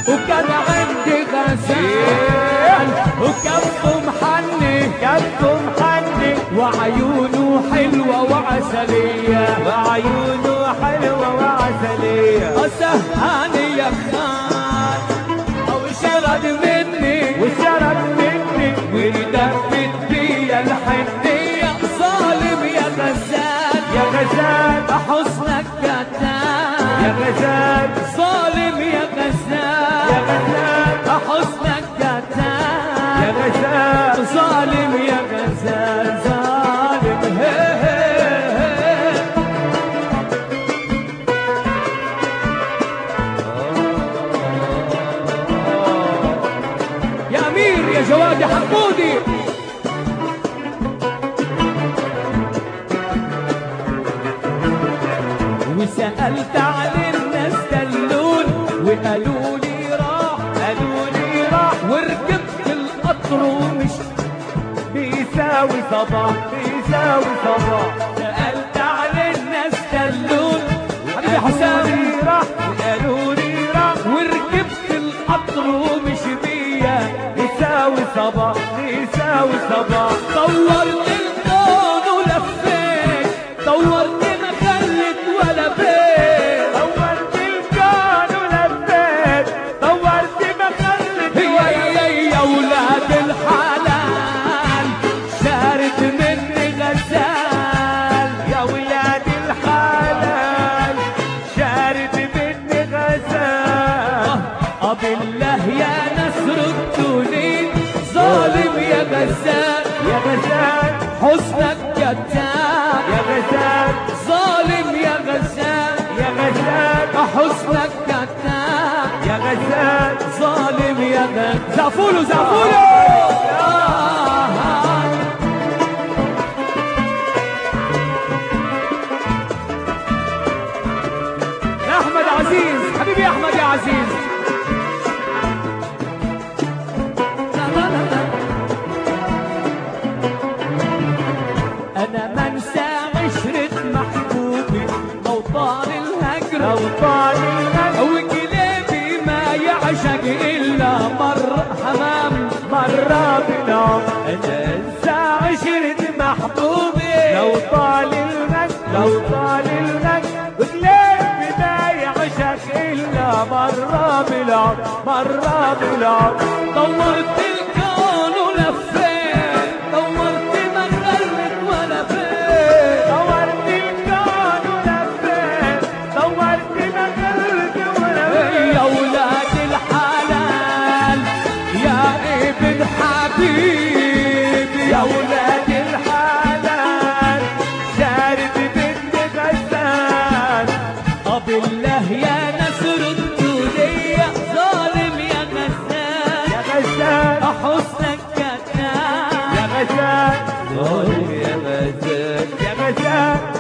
وكان عندي غزال وكفه محني كفه محني وعيونه حلوة وعسلية وعيونه حلوة وعسلية أسهاني يا خان أو شرد مني وشرب مني ودفت بيا الحنية ظالم يا غزال يا غزال حسنك يا قتال غزال ظالم يا يا غزال غزال حسنك يا قتال غزال ظالم يا غزال ظالم هي هي هي يا امير يا جواد يا حمودي وسألت عن الناس دلون وقالوا لي راح قالوا لي راح وركبت القطر ومش بيساوي صباح بيساوي صباح سألت عن الناس دلون حبيبي حسام لي راح قالوا لي راح وركبت القطر ومش بيا بيساوي صباح بيساوي صباح دورت الكون ولفيت دورت ما خلت ولا بيت دورت الكون ولفيت دورت ما خلت هي هي يا ولاد الحلال شارد مني غزال يا ولاد الحلال شارد مني غزال آه بالله يا نصر التونين ظالم يا غزال يا غزال حسنك قتال يا غزال ظالم يا غزال يا غزال حسنك قتال يا غزال ظالم يا غزال زعفولو زعفولو آه آه. يا احمد عزيز حبيبي يا احمد يا عزيز لا لا لا لا. انا ما انسى عشرة محبوبي لو طال الهجر لو طال المجد او قلبي ما يعشق الا مر حمام مرة بالعمر انا انسى عشرة محبوبي لو طال المجد لو طال المجد وقلبي ما يعشق الا مرة بالعمر مرة بالعمر دورت الكون ولفيت دورت ما خلت ولا بيت دورت الكون ولفيت دورت ما قلت ولا يا ولاد الحلال يا ابن حبيبي يا ولاد الحلال شارد بنت غزال بالله يا نسر الدنيا ظالم يا غزال يا غزال حسنك يا كتاب غزال يا غزال يا غزال